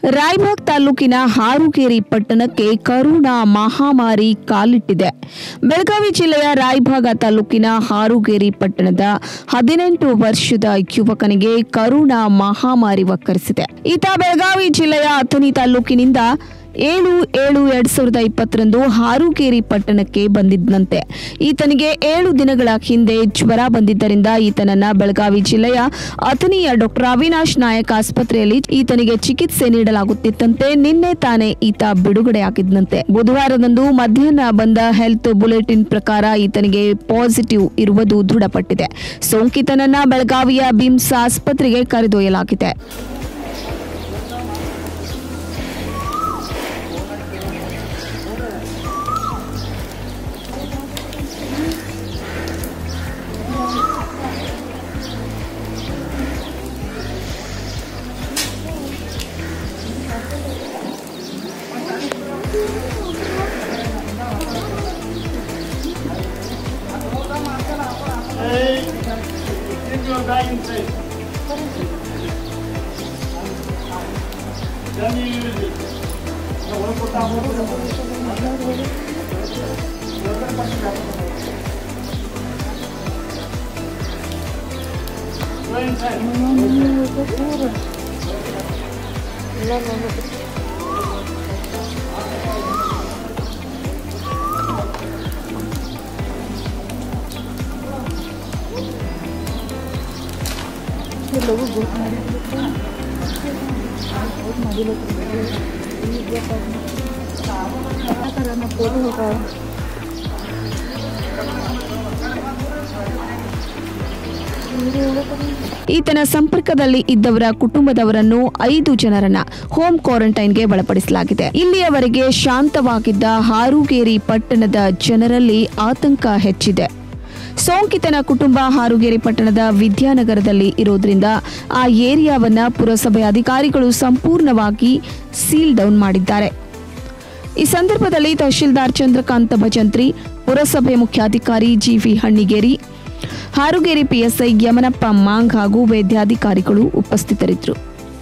ರಾಯಬಾಗ್ ತಾಲೂಕಿನ ಹಾರುಗೇರಿ ಪಟ್ಟಣಕ್ಕೆ ಕರೋನಾ ಮಹಾಮಾರಿ ಕಾಲಿಟ್ಟಿದೆ ಬೆಳಗಾವಿ ಜಿಲ್ಲೆಯ ರಾಯಭಾಗ ತಾಲೂಕಿನ ಹಾರುಗೇರಿ ಪಟ್ಟಣದ ಹದಿನೆಂಟು ವರ್ಷದ ಯುವಕನಿಗೆ ಕರೋನಾ ಮಹಾಮಾರಿ ವಕ್ಕರಿಸಿದೆ ಈತ ಬೆಳಗಾವಿ ಜಿಲ್ಲೆಯ ಅಥಣಿ ತಾಲೂಕಿನಿಂದ ಏಳು ಏಳು ಎರಡ್ ಸಾವಿರದ ಇಪ್ಪತ್ತರಂದು ಹಾರುಗೇರಿ ಪಟ್ಟಣಕ್ಕೆ ಬಂದಿದ್ದಂತೆ ಈತನಿಗೆ ಏಳು ದಿನಗಳ ಹಿಂದೆ ಜ್ವರ ಬಂದಿದ್ದರಿಂದ ಈತನನ್ನ ಬೆಳಗಾವಿ ಜಿಲ್ಲೆಯ ಅಥಣಿಯ ಡಾಕ್ಟರ್ ಅವಿನಾಶ್ ನಾಯಕ್ ಆಸ್ಪತ್ರೆಯಲ್ಲಿ ಈತನಿಗೆ ಚಿಕಿತ್ಸೆ ನೀಡಲಾಗುತ್ತಿತ್ತಂತೆ ನಿನ್ನೆ ತಾನೇ ಈತ ಬಿಡುಗಡೆಯಾಗಿದ್ದಂತೆ ಬುಧವಾರದಂದು ಮಧ್ಯಾಹ್ನ ಬಂದ ಹೆಲ್ತ್ ಬುಲೆಟಿನ್ ಪ್ರಕಾರ ಈತನಿಗೆ ಪಾಸಿಟಿವ್ ಇರುವುದು ದೃಢಪಟ್ಟಿದೆ ಸೋಂಕಿತನನ್ನ ಬೆಳಗಾವಿಯ ಬಿಮ್ಸ್ ಆಸ್ಪತ್ರೆಗೆ ಕರೆದೊಯ್ಯಲಾಗಿದೆ Hey, keep your bag inside. Then you use it. No, one put down, one put down. Go inside. ಈತನ ಸಂಪರ್ಕದಲ್ಲಿ ಇದ್ದವರ ಕುಟುಂಬದವರನ್ನು ಐದು ಜನರನ್ನ ಹೋಮ್ ಕ್ವಾರಂಟೈನ್ಗೆ ಒಳಪಡಿಸಲಾಗಿದೆ ಇಲ್ಲಿಯವರೆಗೆ ಶಾಂತವಾಗಿದ್ದ ಹಾರುಗೇರಿ ಪಟ್ಟಣದ ಜನರಲ್ಲಿ ಆತಂಕ ಹೆಚ್ಚಿದೆ ಸೋಂಕಿತನ ಕುಟುಂಬ ಹಾರುಗೇರಿ ಪಟ್ಟಣದ ವಿದ್ಯಾನಗರದಲ್ಲಿ ಇರೋದ್ರಿಂದ ಆ ಏರಿಯಾವನ್ನ ಪುರಸಭೆ ಅಧಿಕಾರಿಗಳು ಸಂಪೂರ್ಣವಾಗಿ ಸೀಲ್ ಡೌನ್ ಮಾಡಿದ್ದಾರೆ ಈ ಸಂದರ್ಭದಲ್ಲಿ ತಹಶೀಲ್ದಾರ್ ಚಂದ್ರಕಾಂತ ಭಜಂತ್ರಿ ಪುರಸಭೆ ಮುಖ್ಯಾಧಿಕಾರಿ ಜಿವಿ ಹಣ್ಣಿಗೇರಿ ಹಾರುಗೇರಿ ಪಿಎಸ್ಐ ಯಮನಪ್ಪ ಮಾಂಗ್ ಹಾಗೂ ವೈದ್ಯಾಧಿಕಾರಿಗಳು ಉಪಸ್ಥಿತರಿದ್ದರು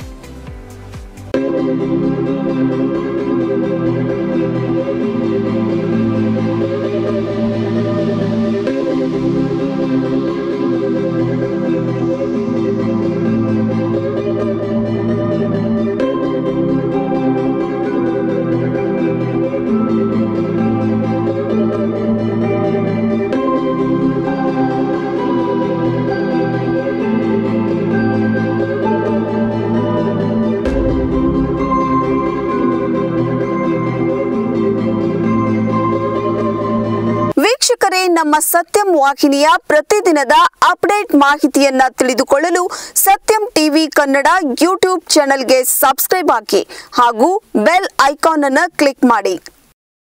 ವೀಕ್ಷಕರೇ ನಮ್ಮ ಸತ್ಯಂ ವಾಹಿನಿಯ ಪ್ರತಿದಿನದ ಅಪ್ಡೇಟ್ ಮಾಹಿತಿಯನ್ನ ತಿಳಿದುಕೊಳ್ಳಲು ಸತ್ಯಂ ಟಿವಿ ಕನ್ನಡ ಯೂಟ್ಯೂಬ್ ಚಾನೆಲ್ಗೆ ಸಬ್ಸ್ಕ್ರೈಬ್ ಹಾಕಿ ಹಾಗೂ ಬೆಲ್ ಐಕಾನ್ ಅನ್ನು ಕ್ಲಿಕ್ ಮಾಡಿ